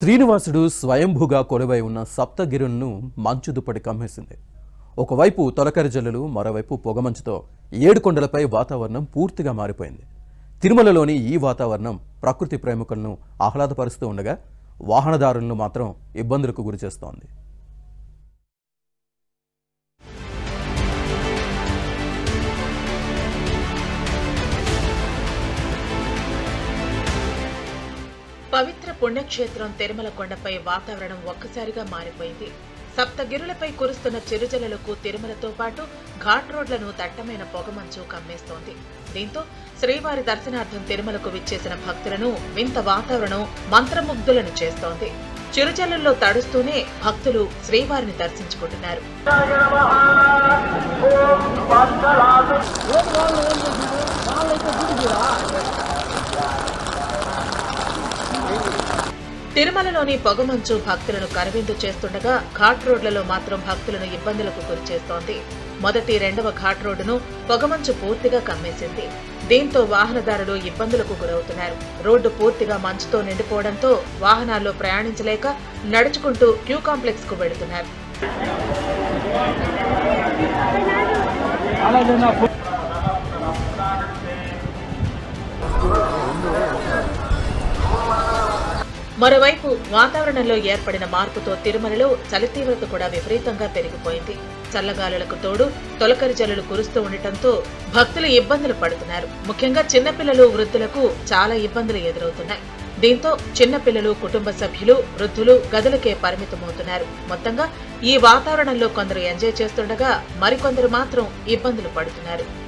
శ్రీనివాసుడు స్వయంభూగా కొలువై ఉన్న సప్తగిరులను మంచు దుప్పటి కమ్మేసింది ఒకవైపు తొలకరి జల్లులు మరోవైపు పొగమంచుతో ఏడుకొండలపై వాతావరణం పూర్తిగా మారిపోయింది తిరుమలలోని ఈ వాతావరణం ప్రకృతి ప్రేమికులను ఆహ్లాదపరుస్తూ ఉండగా వాహనదారులను మాత్రం ఇబ్బందులకు గురిచేస్తోంది పవిత్ర పుణ్యక్షేత్రం తిరుమల కొండపై వాతావరణం ఒక్కసారిగా మారిపోయింది సప్తగిరులపై కురుస్తున్న చిరుజలలకు తిరుమలతో పాటు ఘాట్ రోడ్లను దట్టమైన పొగమంచు కమ్మేస్తోంది దీంతో శ్రీవారి దర్శనార్థం తిరుమలకు విచ్చేసిన భక్తులను వింత వాతావరణం మంత్రముగ్ధులను చేస్తోంది చిరుజల్లుల్లో తడుస్తూనే భక్తులు శ్రీవారిని దర్శించుకుంటున్నారు తిరుమలలోని పొగమంచు భక్తులను కనువిందు చేస్తుండగా ఘాట్ రోడ్లలో మాత్రం భక్తులను ఇబ్బందులకు గురిచేస్తోంది మొదటి రెండవ ఘాట్ రోడ్డును పొగమంచు పూర్తిగా కమ్మేసింది దీంతో వాహనదారులు ఇబ్బందులకు గురవుతున్నారు రోడ్డు పూర్తిగా మంచుతో నిండిపోవడంతో వాహనాల్లో ప్రయాణించలేక నడుచుకుంటూ క్యూ కాంప్లెక్స్ కు వెళుతున్నారు మరోవైపు వాతావరణంలో ఏర్పడిన మార్పుతో తిరుమలలో చలి తీవ్రత కూడా విపరీతంగా పెరిగిపోయింది చల్లగాలులకు తోడు తొలకరి జల్లులు కురుస్తూ ఉండటంతో భక్తులు ఇబ్బందులు పడుతున్నారు ముఖ్యంగా చిన్నపిల్లలు వృద్ధులకు చాలా ఇబ్బందులు ఎదురవుతున్నాయి దీంతో చిన్నపిల్లలు కుటుంబ సభ్యులు వృద్ధులు గదులకే పరిమితమవుతున్నారు మొత్తంగా ఈ వాతావరణంలో కొందరు ఎంజాయ్ చేస్తుండగా మరికొందరు మాత్రం ఇబ్బందులు పడుతున్నారు